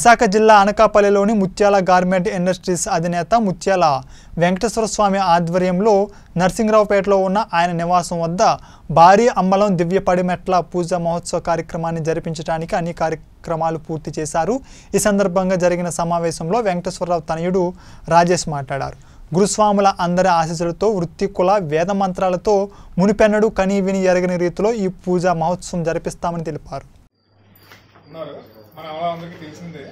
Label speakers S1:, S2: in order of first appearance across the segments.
S1: విశాఖ జిల్లా అనకాపల్లిలోని ముత్యాల garment industries అధినేత ముత్యాల వెంకటేశ్వర స్వామి ఆధ్వర్యంలో నరసింగరావుపేటలో ఉన్న ఆయన నివాసం వద్ద భారీ అమ్మలం దివ్య పడిమెట్ల పూజ మహోత్సవ కార్యక్రమాన్ని జరిపించడానికి అన్ని కార్యక్రమాలు పూర్తి చేశారు ఈ సందర్భంగా జరిగిన సమావేశంలో వెంకటేశ్వరరావు తనయుడు రాజేష్ మాట్లాడారు గురుస్వాముల అందరి ఆశీస్సులతో వృత్తి కుల వేద మంత్రాలతో మునిపెన్నడు కనీ విని ఎరగని రీతిలో ఈ పూజా మహోత్సవం జరిపిస్తామని తెలిపారు
S2: ఉన్నారు మన వాళ్ళందరికీ తెలిసిందే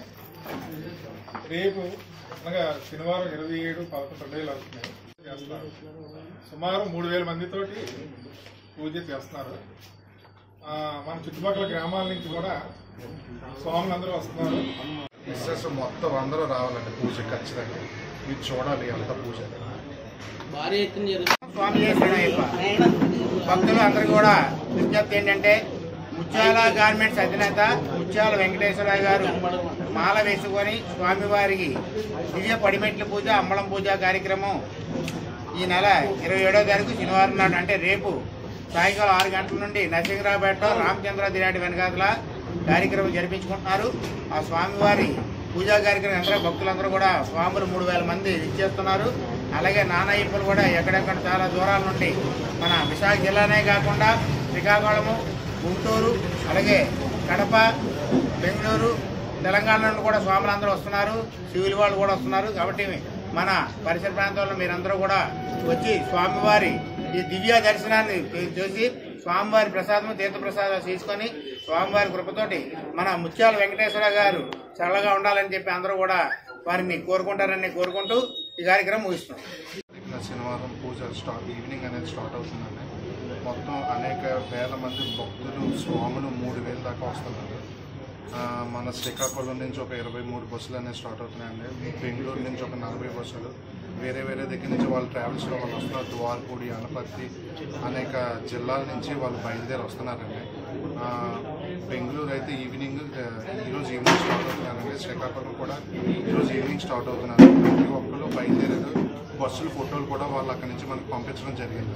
S2: రేపు అనగా శనివారం ఇరవై ఏడు పదకొండు రెండు వేలు అవుతున్నాయి చేస్తున్నారు సుమారు మూడు వేల మందితోటి పూజ చేస్తున్నారు ఆ, మన చుట్టుపక్కల గ్రామాల నుంచి కూడా స్వాములందరూ వస్తున్నారు
S3: మిస్సెస్ మొత్తం అందరూ రావాలండి పూజ ఖచ్చితంగా మీరు చూడాలి ఎంత పూజ
S4: భారీ ఎత్తున జరుగుతుంది
S5: స్వామి శరణయ్యప్ప భక్తులు అందరికీ కూడా విజ్ఞప్తి ఏంటంటే ముత్యాల గార్మెంట్స్ అధినేత ముత్యాల వెంకటేశ్వరరావు గారు మాల వేసుకొని స్వామివారికి దివ్య పడిమెట్ల పూజ అమ్మడం పూజ కార్యక్రమం ఈ నెల ఇరవై ఏడో తారీఖు శనివారం నాడు అంటే రేపు సాయంకాలం ఆరు గంటల నుండి నరసింహరావుపేట రామచంద్ర దిరాటి వెనకాతల కార్యక్రమం జరిపించుకుంటున్నారు ఆ స్వామివారి పూజా కార్యక్రమం అందరూ భక్తులందరూ కూడా స్వాములు మూడు వేల మంది ఇచ్చేస్తున్నారు అలాగే నానయ్యప్పలు కూడా ఎక్కడెక్కడ చాలా దూరాల నుండి మన విశాఖ జిల్లానే కాకుండా శ్రీకాకుళము గుంటూరు అలాగే కడప బెంగళూరు తెలంగాణ నుండి కూడా స్వాములు అందరూ వస్తున్నారు సివిల్ వాళ్ళు కూడా వస్తున్నారు కాబట్టి మన పరిసర ప్రాంతాల్లో మీరందరూ కూడా వచ్చి స్వామివారి ఈ దివ్య దర్శనాన్ని చూసి స్వామివారి ప్రసాదం తీర్థ ప్రసాదాలు తీసుకొని స్వామివారి కృపతోటి మన ముత్యాల వెంకటేశ్వర గారు చల్లగా ఉండాలని చెప్పి అందరూ కూడా వారిని కోరుకుంటారని కోరుకుంటూ ఈ కార్యక్రమం ముగిస్తున్నాం
S3: నిన్న శనివారం పూజ స్టార్ట్ ఈవినింగ్ అనేది స్టార్ట్ అవుతుందండి మొత్తం అనేక వేల మంది భక్తులు స్వాములు మూడు వేల దాకా వస్తున్నారు ఆ, మన శ్రీకాకుళం నుంచి ఒక ఇరవై మూడు బస్సులు అనేవి స్టార్ట్ అవుతున్నాయండి బెంగళూరు నుంచి ఒక నలభై బస్సులు వేరే వేరే దగ్గర నుంచి వాళ్ళు ట్రావెల్స్లో వాళ్ళు వస్తున్నారు ద్వారపూడి అనపర్తి అనేక జిల్లాల నుంచి వాళ్ళు బయలుదేరి వస్తున్నారండి ఆ, బెంగళూరు అయితే ఈవినింగ్ ఆ, ఈరోజు ఈవినింగ్ స్టార్ట్ అవుతున్నారండి శ్రీకాకుళం కూడా ఈరోజు ఈవినింగ్ స్టార్ట్ అవుతున్నారు ప్రతి ఒక్కరు బయలుదేరారు బస్సుల ఫోటోలు కూడా వాళ్ళు అక్కడి నుంచి మనకు పంపించడం జరిగింది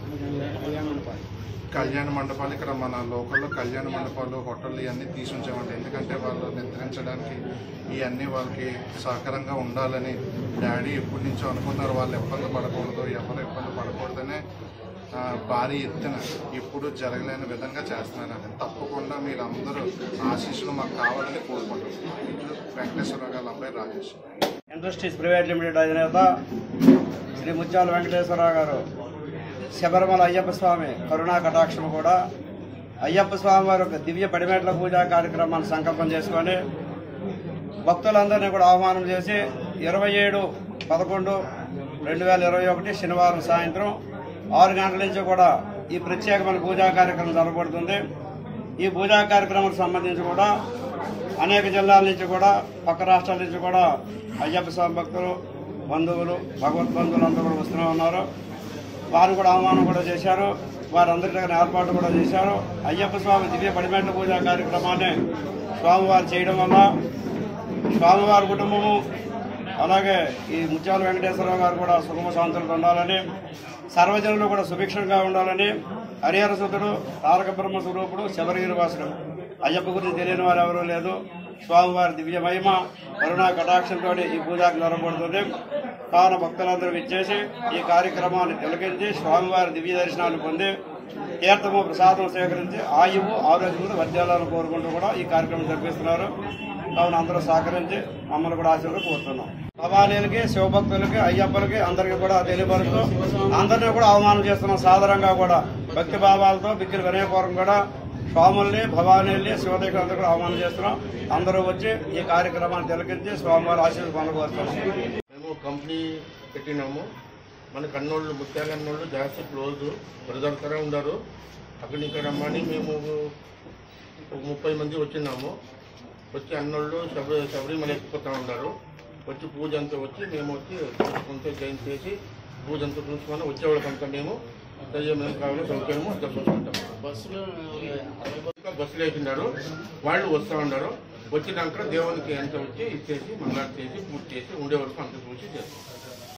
S3: కళ్యాణ మండపాలు ఇక్కడ మన లోకల్లో కళ్యాణ మండపాలు హోటళ్ళు ఇవన్నీ తీసి ఉంచామండి ఎందుకంటే వాళ్ళు నిద్రించడానికి ఇవన్నీ వాళ్ళకి సహకారంగా ఉండాలని డాడీ ఎప్పటి నుంచో అనుకున్నారు వాళ్ళు ఇబ్బంది పడకూడదు ఎవరు ఇబ్బంది పడకూడదనే ఆ, భారీ ఎత్తున ఇప్పుడు జరగలేని విధంగా చేస్తున్నారండి తప్పకుండా మీరు అందరూ ఆశీస్సులు మాకు కావాలని కోరుకుంటున్నాం ఇట్లు వెంకటేశ్వర గారి అబ్బాయి రాజేష్
S6: ఇండస్ట్రీస్ ప్రైవేట్ లిమిటెడ్ అధినేత శ్రీ ముత్యాల వెంకటేశ్వరరావు గారు శబరిమల అయ్యప్ప స్వామి కరుణా కటాక్షం కూడా అయ్యప్ప స్వామి వారి యొక్క దివ్య పడిమెట్ల పూజా కార్యక్రమాన్ని సంకల్పం చేసుకొని భక్తులందరినీ కూడా ఆహ్వానం చేసి ఇరవై ఏడు పదకొండు రెండు వేల ఇరవై ఒకటి శనివారం సాయంత్రం ఆరు గంటల నుంచి కూడా ఈ ప్రత్యేకమైన పూజా కార్యక్రమం జరగబడుతుంది ఈ పూజా కార్యక్రమానికి సంబంధించి కూడా అనేక జిల్లాల నుంచి కూడా పక్క రాష్ట్రాల నుంచి కూడా అయ్యప్ప స్వామి భక్తులు బంధువులు భగవత్ బంధువులు అందరూ కూడా వస్తూనే ఉన్నారు వారు కూడా ఆహ్వానం కూడా చేశారు వారందరి దగ్గర ఏర్పాటు కూడా చేశారు అయ్యప్ప స్వామి దివ్య పడిమెట్ల పూజా కార్యక్రమాన్ని స్వామివారు చేయడం వల్ల స్వామివారి కుటుంబము అలాగే ఈ ముత్యాల వెంకటేశ్వరరావు గారు కూడా సుగమ శాంతులు ఉండాలని సర్వజనులు కూడా సుభిక్షంగా ఉండాలని హరిహర సుతుడు తారక బ్రహ్మ స్వరూపుడు శబరిగిరివాసుడు అయ్యప్ప గురించి తెలియని వారు ఎవరూ లేదు స్వామివారి దివ్య మహిమ కరుణా కటాక్షంతో ఈ పూజకు జరగబడుతుంది కావున భక్తులందరూ విచ్చేసి ఈ కార్యక్రమాన్ని తిలకించి స్వామివారి దివ్య దర్శనాలు పొంది తీర్థము ప్రసాదం స్వీకరించి ఆయువు ఆరోగ్యములు వర్ధ్యాలను కోరుకుంటూ కూడా ఈ కార్యక్రమం జరిపిస్తున్నారు కావున అందరూ సహకరించి మమ్మల్ని కూడా ఆశీర్వాదం కోరుతున్నాం భవానీలకి శివభక్తులకి అయ్యప్పలకి అందరికీ కూడా తెలియపరుస్తూ అందరినీ కూడా అవమానం చేస్తున్నాం సాధారణంగా కూడా భక్తి భావాలతో బిక్కిరి వినయపూర్వకం కూడా స్వాముల్ని భవానీల్ని శివదేవులు అందరూ కూడా అవమానం చేస్తున్నాం అందరూ వచ్చి ఈ కార్యక్రమాన్ని తిలకించి స్వామివారి ఆశీర్వాదం పొందగలుగుతున్నాం
S7: మేము కంపెనీ పెట్టినాము మన కన్నోళ్ళు ముత్యాల కన్నోళ్ళు జాస్తి క్లోజ్ బ్రదర్తోనే ఉన్నారు అక్కడి ఇక్కడ రమ్మని మేము ఒక ముప్పై మంది వచ్చినాము వచ్చి అన్నోళ్ళు శబరి శబరిమల ఎక్కిపోతూ ఉన్నారు వచ్చి పూజ అంతా వచ్చి మేము వచ్చి కొంత జైన్ చేసి పూజ అంతా చూసుకొని వచ్చేవాళ్ళకంతా మేము దయ్యం ఏం కావాలో సౌకర్యము అంతా చూసుకుంటాం
S4: బస్సులో
S7: ఇంకా బస్సులు వేసినారు వాళ్ళు వస్తూ ఉన్నారు వచ్చినాక దేవునికి ఎంత వచ్చి ఇచ్చేసి మంగళ చేసి పూజ చేసి ఉండే వరకు అంత చూసి చేస్తాం